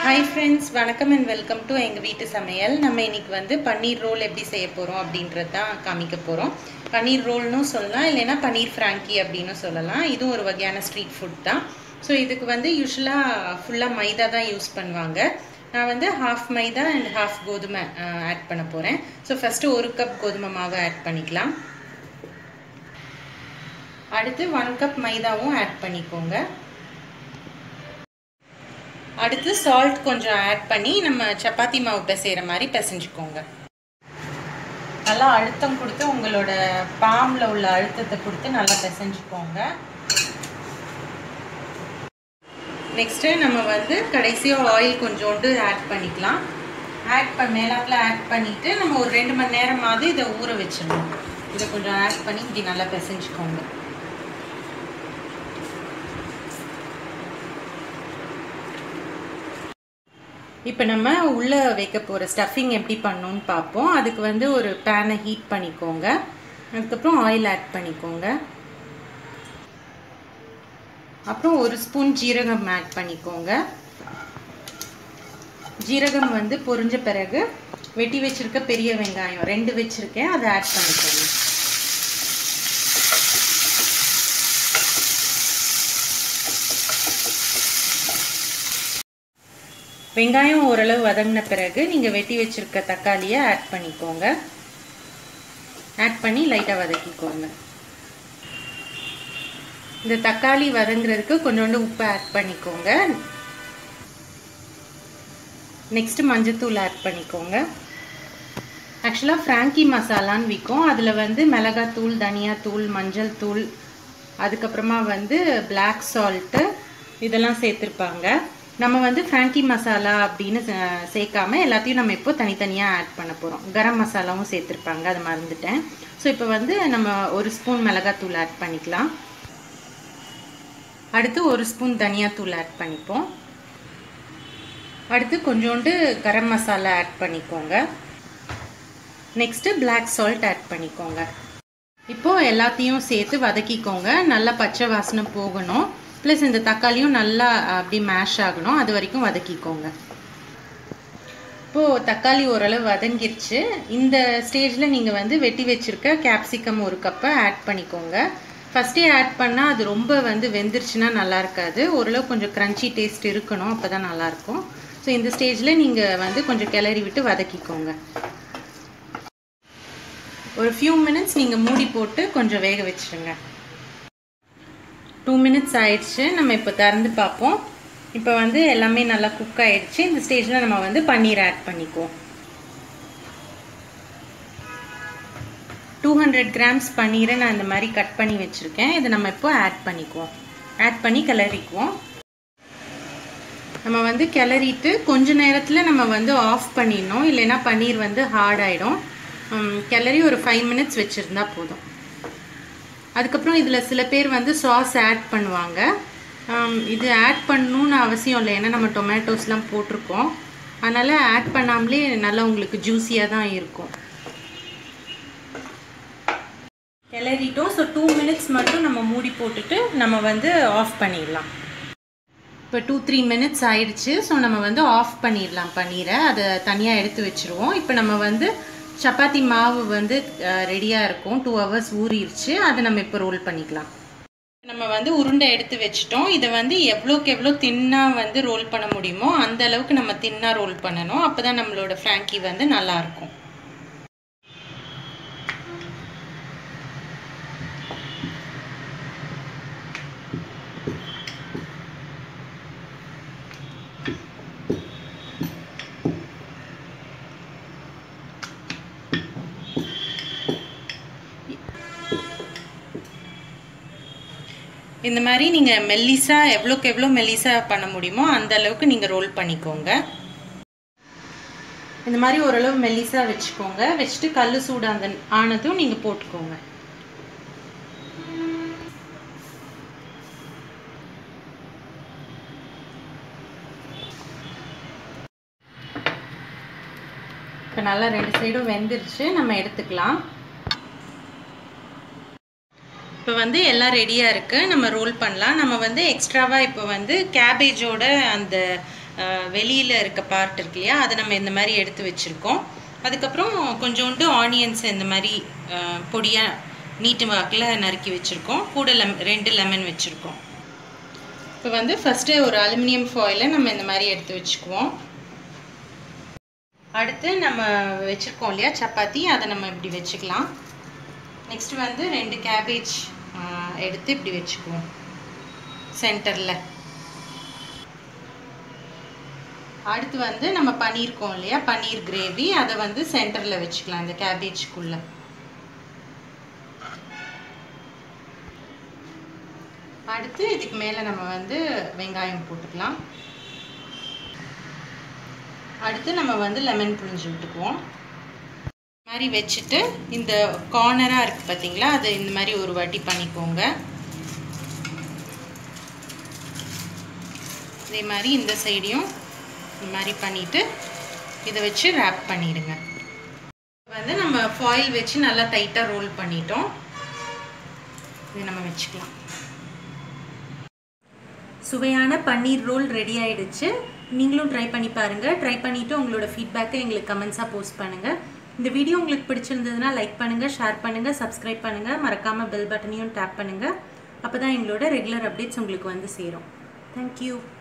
hi friends வணக்கம் and welcome to எங்கள் வீட்டு சமையல் நம்ம இன்னைக்கு வந்து பன்னீர் ரோல் எப்படி செய்ய போகிறோம் அப்படின்றது தான் காமிக்க போகிறோம் பன்னீர் ரோல்னும் சொல்லலாம் இல்லைன்னா பன்னீர் ஃப்ராங்கி அப்படின்னு சொல்லலாம் இதுவும் ஒரு வகையான ஸ்ட்ரீட் ஃபுட் தான் ஸோ இதுக்கு வந்து யூஸ்வலாக ஃபுல்லாக மைதா தான் யூஸ் பண்ணுவாங்க நான் வந்து ஹாஃப் மைதா அண்ட் ஹாஃப் கோதுமை ஆட் பண்ண போகிறேன் ஸோ ஃபஸ்ட்டு ஒரு கப் கோதுமை மாவை ஆட் பண்ணிக்கலாம் அடுத்து ஒன் கப் மைதாவும் ஆட் பண்ணிக்கோங்க அடுத்து சால்ட் கொஞ்சம் ஆட் பண்ணி நம்ம சப்பாத்தி மாவு பிசைகிற மாதிரி பிசைஞ்சுக்கோங்க நல்லா அழுத்தம் கொடுத்து உங்களோட பாம்பில் உள்ள அழுத்தத்தை கொடுத்து நல்லா பிசைஞ்சுக்கோங்க நெக்ஸ்ட்டு நம்ம வந்து கடைசியாக ஆயில் கொஞ்சோண்டு ஆட் பண்ணிக்கலாம் ஆட் பண்ண மேலாப்பில் ஆட் பண்ணிவிட்டு நம்ம ஒரு ரெண்டு மணி நேரமாவது இதை ஊற வச்சிடணும் இதை கொஞ்சம் ஆட் பண்ணி இப்படி நல்லா பிசைஞ்சுக்கோங்க இப்போ நம்ம உள்ளே வைக்க போகிற ஸ்டஃபிங் எப்படி பண்ணணும்னு பார்ப்போம் அதுக்கு வந்து ஒரு பேனை ஹீட் பண்ணிக்கோங்க அதுக்கப்புறம் ஆயில் ஆட் பண்ணிக்கோங்க அப்புறம் ஒரு ஸ்பூன் ஜீரகம் ஆட் பண்ணிக்கோங்க ஜீரகம் வந்து பொரிஞ்ச பிறகு வெட்டி வச்சிருக்க பெரிய வெங்காயம் ரெண்டு வச்சுருக்கேன் அதை ஆட் பண்ணிக்கோங்க வெங்காயம் ஓரளவு வதங்கின பிறகு நீங்கள் வெட்டி வச்சுருக்க தக்காளியை ஆட் பண்ணிக்கோங்க ஆட் பண்ணி லைட்டாக வதக்கிக்கோங்க இந்த தக்காளி வதங்குறதுக்கு கொஞ்சோண்டு உப்பு ஆட் பண்ணிக்கோங்க நெக்ஸ்ட்டு மஞ்சத்தூள் ஆட் பண்ணிக்கோங்க ஆக்சுவலாக ஃப்ராங்கி மசாலான்னு விற்கும் அதில் வந்து மிளகாத்தூள் தனியாத்தூள் மஞ்சள் தூள் அதுக்கப்புறமா வந்து பிளாக் சால்ட்டு இதெல்லாம் சேர்த்துருப்பாங்க நம்ம வந்து ஃப்ராங்கி மசாலா அப்படின்னு சேர்க்காம எல்லாத்தையும் நம்ம இப்போ தனித்தனியாக ஆட் பண்ண போகிறோம் கரம் மசாலாவும் சேர்த்துருப்பாங்க அதை மறந்துட்டேன் ஸோ இப்போ வந்து நம்ம ஒரு ஸ்பூன் மிளகாத்தூள் ஆட் பண்ணிக்கலாம் அடுத்து ஒரு ஸ்பூன் தனியாத்தூள் ஆட் பண்ணிப்போம் அடுத்து கொஞ்சோண்டு கரம் மசாலா ஆட் பண்ணிக்கோங்க நெக்ஸ்ட்டு பிளாக் சால்ட் ஆட் பண்ணிக்கோங்க இப்போது எல்லாத்தையும் சேர்த்து வதக்கிக்கோங்க நல்லா பச்சை வாசனை போகணும் ப்ளஸ் இந்த தக்காளியும் நல்லா அப்படி மேஷ் ஆகணும் அது வரைக்கும் வதக்கிக்கோங்க இப்போது தக்காளி ஓரளவு வதங்கிருச்சு இந்த ஸ்டேஜில் நீங்கள் வந்து வெட்டி வச்சுருக்க கேப்சிகம் ஒரு கப்பை ஆட் பண்ணிக்கோங்க ஃபஸ்ட்டே ஆட் பண்ணால் அது ரொம்ப வந்து வெந்துருச்சுன்னா நல்லா இருக்காது ஓரளவு கொஞ்சம் க்ரன்ச்சி டேஸ்ட் இருக்கணும் அப்போ தான் நல்லாயிருக்கும் ஸோ இந்த ஸ்டேஜில் நீங்கள் வந்து கொஞ்சம் கிளறி விட்டு வதக்கிக்கோங்க ஒரு ஃபியூ மினிட்ஸ் நீங்கள் மூடி போட்டு கொஞ்சம் வேக வச்சுருங்க டூ மினிட்ஸ் ஆயிடுச்சு நம்ம இப்போ திறந்து பார்ப்போம் இப்போ வந்து எல்லாமே நல்லா குக் ஆயிடுச்சு இந்த ஸ்டேஜில் நம்ம வந்து பன்னீர் ஆட் பண்ணிக்குவோம் டூ ஹண்ட்ரட் கிராம்ஸ் பன்னீரை நான் இந்த மாதிரி கட் பண்ணி வச்சுருக்கேன் இதை நம்ம இப்போ ஆட் பண்ணிக்குவோம் ஆட் பண்ணி கிளறிக்குவோம் நம்ம வந்து கிளறிட்டு கொஞ்ச நேரத்தில் நம்ம வந்து ஆஃப் பண்ணிடணும் இல்லைன்னா பன்னீர் வந்து ஹார்ட் ஆகிடும் கிளறி ஒரு ஃபைவ் மினிட்ஸ் வச்சுருந்தா போதும் அதுக்கப்புறம் இதில் சில பேர் வந்து சாஸ் ஆட் பண்ணுவாங்க இது ஆட் பண்ணணும்னு அவசியம் இல்லை ஏன்னா நம்ம டொமேட்டோஸ்லாம் போட்டிருக்கோம் அதனால் ஆட் பண்ணாமலே நல்லா உங்களுக்கு ஜூஸியாக தான் இருக்கும் கிளறிட்டோம் ஸோ டூ மினிட்ஸ் மட்டும் நம்ம மூடி போட்டுட்டு நம்ம வந்து ஆஃப் பண்ணிடலாம் இப்போ டூ த்ரீ மினிட்ஸ் ஆயிடுச்சு ஸோ நம்ம வந்து ஆஃப் பண்ணிடலாம் பன்னீரை அதை தனியாக எடுத்து வச்சுருவோம் இப்போ நம்ம வந்து சப்பாத்தி மாவு வந்து ரெடியாக இருக்கும் டூ ஹவர்ஸ் ஊறிடுச்சு அதை நம்ம இப்போ ரோல் பண்ணிக்கலாம் நம்ம வந்து உருண்டை எடுத்து வச்சிட்டோம் இதை வந்து எவ்வளோக்கு எவ்வளோ தின்னாக வந்து ரோல் பண்ண முடியுமோ அந்த அளவுக்கு நம்ம தின்னாக ரோல் பண்ணணும் அப்போ தான் நம்மளோட ஃப்ராங்கி வந்து நல்லாயிருக்கும் இந்த மாதிரி நீங்கள் மெல்லிஸாக எவ்வளோக்கு எவ்வளோ மெல்லிஸாக பண்ண முடியுமோ அந்த அளவுக்கு நீங்கள் ரோல் பண்ணிக்கோங்க இந்த மாதிரி ஓரளவு மெல்லிஸாக வச்சுக்கோங்க வச்சுட்டு கல் சூடு அந்த ஆனதும் நீங்கள் போட்டுக்கோங்க இப்போ நல்லா ரெண்டு சைடும் வெந்துருச்சு நம்ம எடுத்துக்கலாம் இப்போ வந்து எல்லாம் ரெடியாக இருக்குது நம்ம ரோல் பண்ணலாம் நம்ம வந்து எக்ஸ்ட்ராவாக இப்போ வந்து கேபேஜோட அந்த வெளியில் இருக்க பார்ட் இருக்கு இல்லையா அதை நம்ம இந்த மாதிரி எடுத்து வச்சுருக்கோம் அதுக்கப்புறம் கொஞ்சோண்டு ஆனியன்ஸ் இந்த மாதிரி பொடியாக நீட்டு வாக்கில் நறுக்கி வச்சுருக்கோம் கூட லெம் ரெண்டு லெமன் வச்சுருக்கோம் இப்போ வந்து ஃபஸ்ட்டு ஒரு அலுமினியம் ஃபாயிலை நம்ம இந்த மாதிரி எடுத்து வச்சுக்குவோம் அடுத்து நம்ம வச்சுருக்கோம் இல்லையா சப்பாத்தி அதை நம்ம இப்படி வச்சுக்கலாம் நெக்ஸ்ட் வந்து ரெண்டு கேபேஜ் எடுத்து இப்படி வச்சுக்குவோம் சென்டரில் அடுத்து வந்து நம்ம பண்ணியிருக்கோம் இல்லையா பன்னீர் கிரேவி அதை வந்து சென்டரில் வச்சுக்கலாம் இந்த கேபேஜ்க்குள்ளே அடுத்து இதுக்கு மேலே நம்ம வந்து வெங்காயம் போட்டுக்கலாம் அடுத்து நம்ம வந்து லெமன் புழிஞ்சு விட்டுக்குவோம் மாதிரி வச்சுட்டு இந்த கார்னராக இருக்குது பார்த்தீங்களா அதை இந்த மாதிரி ஒரு வாட்டி பண்ணிக்கோங்க இதே மாதிரி இந்த சைடையும் இந்த மாதிரி பண்ணிவிட்டு இதை வச்சு ரேப் பண்ணிடுங்க வந்து நம்ம ஃபாயில் வச்சு நல்லா டைட்டாக ரோல் பண்ணிட்டோம் இதை நம்ம வச்சுக்கலாம் சுவையான பன்னீர் ரோல் ரெடி ஆயிடுச்சு நீங்களும் ட்ரை பண்ணி பாருங்கள் ட்ரை பண்ணிவிட்டு உங்களோட ஃபீட்பேக்கை எங்களுக்கு கமெண்ட்ஸாக போஸ்ட் பண்ணுங்கள் இந்த வீடியோ உங்களுக்கு பிடிச்சிருந்ததுன்னா லைக் பண்ணுங்கள் ஷேர் பண்ணுங்கள் சப்ஸ்கிரைப் பண்ணுங்கள் மறக்காமல் பெல் பட்டனையும் டேப் பண்ணுங்கள் அப்போ தான் எங்களோட ரெகுலர் அப்டேட்ஸ் உங்களுக்கு வந்து சேரும் தேங்க்யூ